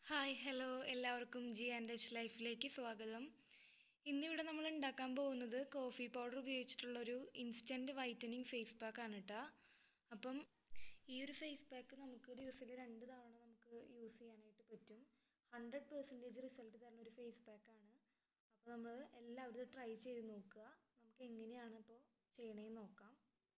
hi hello എല്ലാവർക്കും G and H ലൈഫിലേക്ക് സ്വാഗതം ഇന്നിവിടെ നമ്മൾ ഉണ്ടാക്കാൻ പോകുന്നത് കോഫി പൗഡർ ഉപയോഗിച്ചിട്ടുള്ളൊരു ഇൻസ്റ്റൻറ്റ് വൈറ്റനിങ് ഫേസ് പാക്ക് ആണ് കേട്ടോ അപ്പം ഈ ഒരു ഫേസ് പാക്ക് നമുക്ക് ദിവസത്തിൽ രണ്ട് തവണ നമുക്ക് യൂസ് ചെയ്യാനായിട്ട് പറ്റും ഹൺഡ്രഡ് പെർസെൻറ്റേജ് റിസൾട്ട് തരുന്ന ഒരു ഫേസ് പാക്കാണ് അപ്പോൾ നമ്മൾ എല്ലാവരും ഇത് ട്രൈ ചെയ്ത് നോക്കുക നമുക്ക് എങ്ങനെയാണ് ഇപ്പോൾ ചെയ്യണേന്ന് നോക്കാം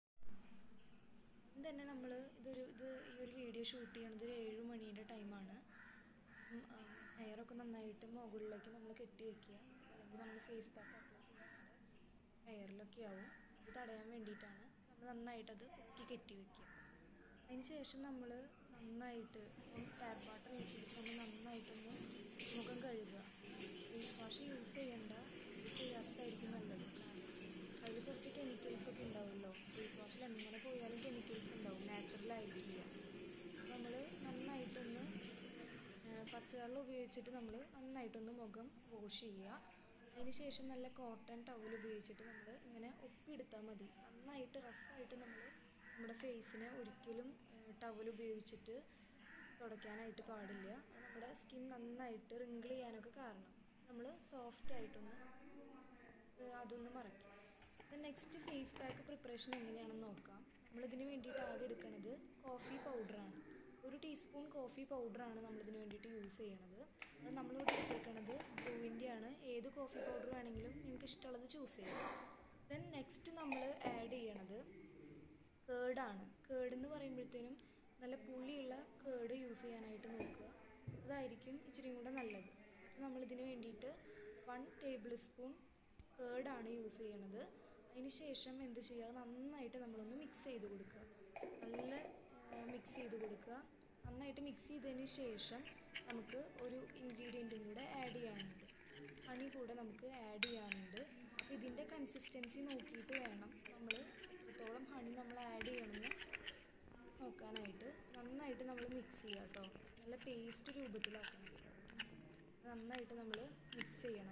ആദ്യം തന്നെ നമ്മൾ ഇതൊരു ഇത് ഈ ഒരു വീഡിയോ ഷൂട്ട് ചെയ്യണത് ഒരു ഏഴ് മണീൻ്റെ ടൈമാണ് ഹെയറൊക്കെ നന്നായിട്ട് മുകളിലേക്ക് നമ്മൾ കെട്ടി വെക്കുക അല്ലെങ്കിൽ നമ്മൾ ഫേസ് പാക്ക് അപ്ലൈ ചെയ്യുന്നത് ഹെയറിലൊക്കെ ആവും അത് തടയാൻ വേണ്ടിയിട്ടാണ് നമ്മൾ നന്നായിട്ട് അത് പൊക്കി കെട്ടി വെക്കുക അതിന് ശേഷം നമ്മൾ നന്നായിട്ട് ടാപ്പ് വാട്ടർ യൂസ് ചെയ്തിട്ട് നന്നായിട്ടൊന്ന് മുഖം കഴുകുക ഫേസ് വാഷ് യൂസ് ചെയ്യേണ്ട യൂസ് ചെയ്യാത്തതായിരിക്കും നല്ലത് അതിൽ കുറച്ച് കെമിക്കൽസ് ഒക്കെ ഉണ്ടാവുമല്ലോ ഫേസ് വാഷിൽ എങ്ങനെ പോയാലും കെമിക്കൽസ് ഉണ്ടാവും നാച്ചുറൽ ആയിരിക്കില്ല നമ്മൾ നന്നായിട്ടൊന്ന് പച്ചവെള്ളം ഉപയോഗിച്ചിട്ട് നമ്മൾ നന്നായിട്ടൊന്ന് മുഖം വാഷ് ചെയ്യുക അതിന് ശേഷം നല്ല കോട്ടൺ ടവൽ ഉപയോഗിച്ചിട്ട് നമ്മൾ ഇങ്ങനെ ഒപ്പിയെടുത്താൽ മതി നന്നായിട്ട് റഫായിട്ട് നമ്മൾ നമ്മുടെ ഫേസിനെ ഒരിക്കലും ടവൽ ഉപയോഗിച്ചിട്ട് തുടയ്ക്കാനായിട്ട് പാടില്ല അത് നമ്മുടെ സ്കിൻ നന്നായിട്ട് റിങ്കിൾ ചെയ്യാനൊക്കെ കാരണം നമ്മൾ സോഫ്റ്റ് ആയിട്ടൊന്ന് അതൊന്ന് മറയ്ക്കും നെക്സ്റ്റ് ഫേസ് പാക്ക് പ്രിപ്പറേഷൻ എങ്ങനെയാണെന്ന് നോക്കാം നമ്മളിതിന് വേണ്ടിയിട്ട് ആദ്യം എടുക്കുന്നത് കോഫി പൗഡറാണ് ഒരു ടീസ്പൂൺ കോഫി പൗഡറാണ് നമ്മളിതിന് വേണ്ടിയിട്ട് യൂസ് ചെയ്യണത് അത് നമ്മളിവിടെ എടുത്തേക്കണത് ബ്രൂവിൻ്റെ ആണ് ഏത് കോഫി പൗഡർ വേണമെങ്കിലും നിങ്ങൾക്ക് ഇഷ്ടമുള്ളത് ചൂസ് ചെയ്യാം ദെൻ നെക്സ്റ്റ് നമ്മൾ ആഡ് ചെയ്യണത് കേർഡാണ് കേർഡ് എന്ന് പറയുമ്പോഴത്തേനും നല്ല പുളിയുള്ള കേർഡ് യൂസ് ചെയ്യാനായിട്ട് നോക്കുക അതായിരിക്കും ഇച്ചിരി കൂടെ നല്ലത് നമ്മളിതിന് വേണ്ടിയിട്ട് വൺ ടേബിൾ സ്പൂൺ കേർഡാണ് യൂസ് ചെയ്യണത് അതിന് ശേഷം എന്ത് ചെയ്യുക നന്നായിട്ട് നമ്മളൊന്ന് മിക്സ് ചെയ്ത് കൊടുക്കുക നല്ല മിക്സ് ചെയ്ത് കൊടുക്കുക നന്നായിട്ട് മിക്സ് ചെയ്തതിന് ശേഷം നമുക്ക് ഒരു ഇൻഗ്രീഡിയൻറ്റും കൂടെ ആഡ് ചെയ്യാനുണ്ട് ഹണി കൂടെ നമുക്ക് ആഡ് ചെയ്യാനുണ്ട് അപ്പോൾ ഇതിൻ്റെ കൺസിസ്റ്റൻസി നോക്കിയിട്ട് വേണം നമ്മൾ എത്രത്തോളം ഹണി നമ്മൾ ആഡ് ചെയ്യണമെന്ന് നോക്കാനായിട്ട് നന്നായിട്ട് നമ്മൾ മിക്സ് ചെയ്യുക കേട്ടോ നല്ല പേസ്റ്റ് രൂപത്തിലാക്കണം നന്നായിട്ട് നമ്മൾ മിക്സ് ചെയ്യണം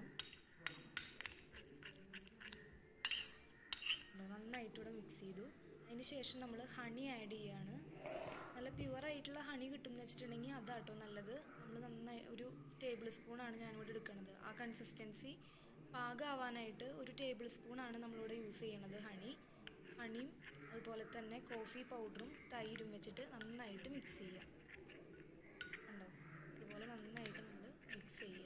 നന്നായിട്ട് ഇവിടെ മിക്സ് ചെയ്തു അതിന് ശേഷം നമ്മൾ ഹണി ആഡ് ചെയ്യാണ് നല്ല പ്യുവർ ആയിട്ടുള്ള ഹണി കിട്ടുമെന്ന് വെച്ചിട്ടുണ്ടെങ്കിൽ അതാട്ടോ നല്ലത് നമ്മൾ നന്നായി ഒരു ടേബിൾ സ്പൂണാണ് ഞാനിവിടെ എടുക്കുന്നത് ആ കൺസിസ്റ്റൻസി പാകമാവാനായിട്ട് ഒരു ടേബിൾ സ്പൂണാണ് നമ്മളിവിടെ യൂസ് ചെയ്യണത് ഹണി ഹണിയും അതുപോലെ തന്നെ കോഫി പൗഡറും തൈരും വെച്ചിട്ട് നന്നായിട്ട് മിക്സ് ചെയ്യുക കണ്ടോ ഇതുപോലെ നന്നായിട്ട് നമ്മൾ മിക്സ് ചെയ്യുക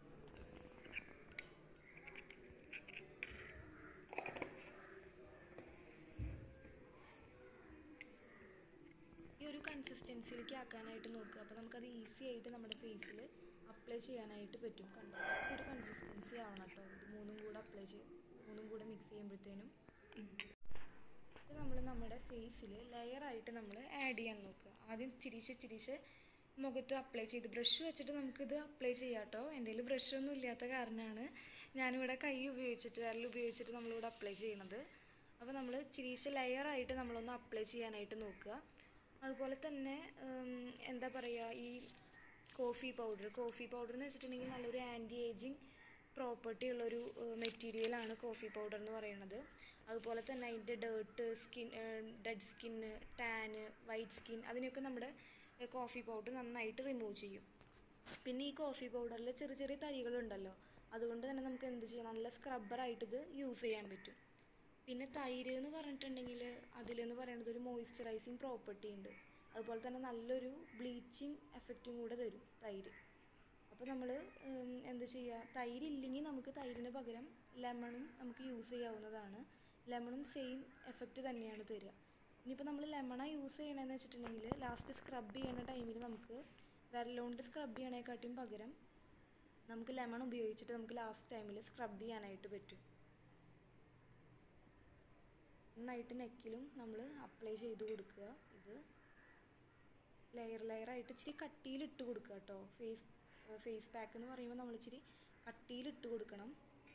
ഈ ഒരു കൺസിസ്റ്റൻസിയിലേക്ക് ആക്കാനായിട്ട് നോക്കുക അപ്പോൾ നമുക്കത് ഈസി ആയിട്ട് നമ്മുടെ ഫേസിൽ അപ്ലൈ ചെയ്യാനായിട്ട് പറ്റും കണ്ടോ ഈ ഒരു കൺസിസ്റ്റൻസി ആവണം കേട്ടോ ഇത് മൂന്നും കൂടെ അപ്ലൈ ചെയ്യും മൂന്നും കൂടെ മിക്സ് ചെയ്യുമ്പോഴത്തേനും ഇത് നമ്മൾ നമ്മുടെ ഫേസിൽ ലെയറായിട്ട് നമ്മൾ ആഡ് ചെയ്യാൻ നോക്കുക ആദ്യം ചിരിച്ച് ചിരിച്ച് മുഖത്ത് അപ്ലൈ ചെയ്ത് ബ്രഷ് വെച്ചിട്ട് നമുക്കിത് അപ്ലൈ ചെയ്യാം കേട്ടോ എൻ്റെ കയ്യിൽ ബ്രഷൊന്നും ഇല്ലാത്ത കാരണമാണ് ഞാനിവിടെ കൈ ഉപയോഗിച്ചിട്ട് വിരൽ ഉപയോഗിച്ചിട്ട് നമ്മളിവിടെ അപ്ലൈ ചെയ്യണത് അപ്പോൾ നമ്മൾ ചിരിച്ച് ലെയറായിട്ട് നമ്മളൊന്ന് അപ്ലൈ ചെയ്യാനായിട്ട് നോക്കുക അതുപോലെ തന്നെ എന്താ പറയുക ഈ കോഫി പൗഡർ കോഫി പൗഡർ എന്ന് വെച്ചിട്ടുണ്ടെങ്കിൽ നല്ലൊരു ആൻറ്റി ഏജിങ് പ്രോപ്പർട്ടി ഉള്ളൊരു മെറ്റീരിയലാണ് കോഫി പൗഡർ എന്ന് പറയുന്നത് അതുപോലെ തന്നെ അതിൻ്റെ dirt skin dead skin tan white skin അതിനെയൊക്കെ നമ്മുടെ കോഫി പൗഡർ നന്നായിട്ട് റിമൂവ് ചെയ്യും പിന്നെ ഈ കോഫി പൗഡറിൽ ചെറിയ ചെറിയ തരികളുണ്ടല്ലോ അതുകൊണ്ട് തന്നെ നമുക്ക് എന്ത് ചെയ്യാം നല്ല സ്ക്രബ്ബറായിട്ട് ഇത് യൂസ് ചെയ്യാൻ പറ്റും പിന്നെ തൈര് എന്ന് പറഞ്ഞിട്ടുണ്ടെങ്കിൽ അതിലെന്ന് പറയുന്നത് ഒരു മോയ്സ്ചറൈസിങ് പ്രോപ്പർട്ടി ഉണ്ട് അതുപോലെ തന്നെ നല്ലൊരു ബ്ലീച്ചിങ് എഫക്റ്റും കൂടെ തരും തൈര് അപ്പോൾ നമ്മൾ എന്ത് ചെയ്യുക തൈര് ഇല്ലെങ്കിൽ നമുക്ക് തൈരിന് പകരം ലെമണും നമുക്ക് യൂസ് ചെയ്യാവുന്നതാണ് ലെമണും സെയിം എഫക്റ്റ് തന്നെയാണ് തരിക ഇനിയിപ്പോൾ നമ്മൾ ലെമണാണ് യൂസ് ചെയ്യണമെന്ന് വെച്ചിട്ടുണ്ടെങ്കിൽ ലാസ്റ്റ് സ്ക്രബ് ചെയ്യണ ടൈമിൽ നമുക്ക് വിരലുകൊണ്ട് സ്ക്രബ് ചെയ്യണേക്കാട്ടിയും പകരം നമുക്ക് ലെമൺ ഉപയോഗിച്ചിട്ട് നമുക്ക് ലാസ്റ്റ് ടൈമിൽ സ്ക്രബ് ചെയ്യാനായിട്ട് പറ്റും നന്നായിട്ട് നെക്കിലും നമ്മൾ അപ്ലൈ ചെയ്ത് കൊടുക്കുക ഇത് ലെയർ ലെയറായിട്ട് ഇച്ചിരി കട്ടിയിലിട്ട് കൊടുക്കുക കേട്ടോ ഫേസ് ഫേസ് പാക്ക് എന്ന് പറയുമ്പോൾ നമ്മൾ ഇച്ചിരി കട്ടിയിലിട്ട് കൊടുക്കണം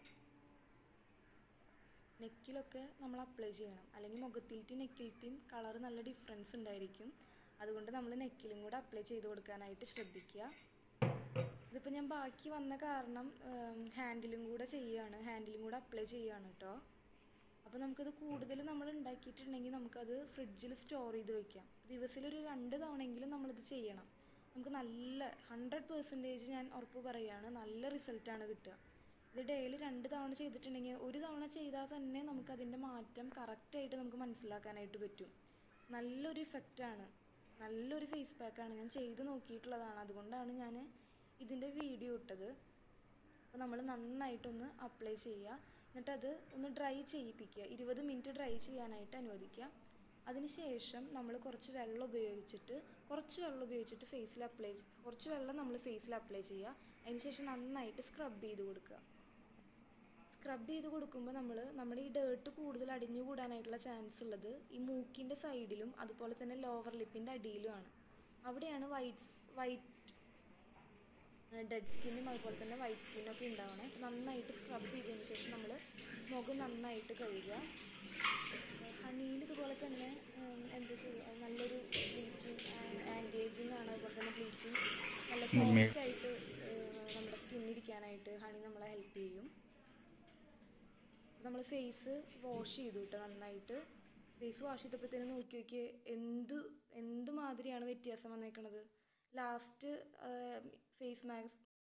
നെക്കിലൊക്കെ നമ്മൾ അപ്ലൈ ചെയ്യണം അല്ലെങ്കിൽ മുഖത്തിലത്തെയും നെക്കിലത്തെയും കളർ നല്ല ഡിഫറൻസ് ഉണ്ടായിരിക്കും അതുകൊണ്ട് നമ്മൾ നെക്കിലും കൂടെ അപ്ലൈ ചെയ്ത് കൊടുക്കാനായിട്ട് ശ്രദ്ധിക്കുക ഇതിപ്പോൾ ഞാൻ ബാക്കി വന്ന കാരണം ഹാൻഡിലും കൂടെ ചെയ്യുകയാണ് ഹാൻഡിലും കൂടെ അപ്ലൈ ചെയ്യുകയാണ് കേട്ടോ അപ്പോൾ നമുക്കത് കൂടുതൽ നമ്മൾ ഉണ്ടാക്കിയിട്ടുണ്ടെങ്കിൽ നമുക്കത് ഫ്രിഡ്ജിൽ സ്റ്റോർ ചെയ്ത് വെക്കാം ദിവസത്തിൽ ഒരു രണ്ട് തവണയെങ്കിലും നമ്മളിത് ചെയ്യണം നമുക്ക് നല്ല ഹൺഡ്രഡ് പെർസെൻറ്റേജ് ഞാൻ ഉറപ്പ് പറയുകയാണ് നല്ല റിസൾട്ടാണ് കിട്ടുക ഇത് ഡെയിലി രണ്ട് തവണ ചെയ്തിട്ടുണ്ടെങ്കിൽ ഒരു തവണ ചെയ്താൽ തന്നെ നമുക്ക് അതിൻ്റെ മാറ്റം കറക്റ്റായിട്ട് നമുക്ക് മനസ്സിലാക്കാനായിട്ട് പറ്റും നല്ലൊരു ഇഫക്റ്റാണ് നല്ലൊരു ഫേസ് പാക്കാണ് ഞാൻ ചെയ്ത് നോക്കിയിട്ടുള്ളതാണ് അതുകൊണ്ടാണ് ഞാൻ ഇതിൻ്റെ വീഡിയോ ഇട്ടത് അപ്പോൾ നമ്മൾ നന്നായിട്ടൊന്ന് അപ്ലൈ ചെയ്യുക എന്നിട്ടത് ഒന്ന് ഡ്രൈ ചെയ്യിപ്പിക്കുക ഇരുപത് മിനിറ്റ് ഡ്രൈ ചെയ്യാനായിട്ട് അനുവദിക്കുക അതിനുശേഷം നമ്മൾ കുറച്ച് വെള്ളം ഉപയോഗിച്ചിട്ട് കുറച്ച് വെള്ളം ഉപയോഗിച്ചിട്ട് ഫേസിൽ അപ്ലൈ കുറച്ച് വെള്ളം നമ്മൾ ഫേസിൽ അപ്ലൈ ചെയ്യുക അതിനുശേഷം നന്നായിട്ട് സ്ക്രബ് ചെയ്ത് കൊടുക്കുക സ്ക്രബ് ചെയ്ത് കൊടുക്കുമ്പോൾ നമ്മൾ നമ്മുടെ ഈ ഡേർട്ട് കൂടുതൽ അടിഞ്ഞു കൂടാനായിട്ടുള്ള ചാൻസ് ഉള്ളത് ഈ മൂക്കിൻ്റെ സൈഡിലും അതുപോലെ തന്നെ ലോവർ ലിപ്പിൻ്റെ അടിയിലുമാണ് അവിടെയാണ് വൈറ്റ് വൈറ്റ് ഡെഡ് സ്കിന്നും അതുപോലെ തന്നെ വൈറ്റ് സ്കിന്നും ഒക്കെ ഉണ്ടാവണേ നന്നായിട്ട് സ്ക്രബ് ചെയ്തതിന് ശേഷം നമ്മൾ മുഖം നന്നായിട്ട് കഴുകുക ഹണിയിൽ ഇതുപോലെ തന്നെ ഉം, എന്താ ചെയ്യുക നല്ലൊരു ബ്ലീച്ചിങ് ആൻറ്റി ഏജിങ് ആണ് അതുപോലെ തന്നെ ബ്ലീച്ചിങ് നല്ല സോഫ്റ്റ് ആയിട്ട് ഏഹ്, നമ്മുടെ സ്കിന്നിരിക്കാനായിട്ട് ഹണി നമ്മളെ ഹെൽപ്പ് ചെയ്യും നമ്മൾ ഫേസ് വാഷ് ചെയ്തു കേട്ടോ നന്നായിട്ട് ഫേസ് വാഷ് ചെയ്തപ്പോഴത്തേനും നോക്കി നോക്കി എന്ത് എന്ത് മാതിരിയാണ് വ്യത്യാസം വന്നേക്കണത് ലാസ്റ്റ് ഫേസ് മാസ്ക്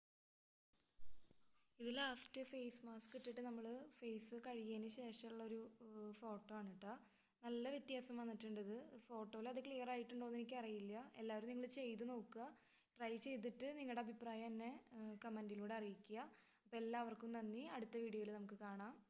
ഇത് ലാസ്റ്റ് ഫേസ് മാസ്ക് ഇട്ടിട്ട് നമ്മൾ ഫേസ് കഴുകിയതിന് ശേഷമുള്ളൊരു ഫോട്ടോ ആണ് കേട്ടോ നല്ല വ്യത്യാസം വന്നിട്ടുണ്ട് ഇത് ഫോട്ടോയിൽ അത് ക്ലിയർ ആയിട്ടുണ്ടോ എന്ന് എനിക്കറിയില്ല എല്ലാവരും നിങ്ങൾ ചെയ്ത് നോക്കുക ട്രൈ ചെയ്തിട്ട് നിങ്ങളുടെ അഭിപ്രായം എന്നെ കമൻറ്റിലൂടെ അറിയിക്കുക അപ്പോൾ എല്ലാവർക്കും നന്ദി അടുത്ത വീഡിയോയിൽ നമുക്ക് കാണാം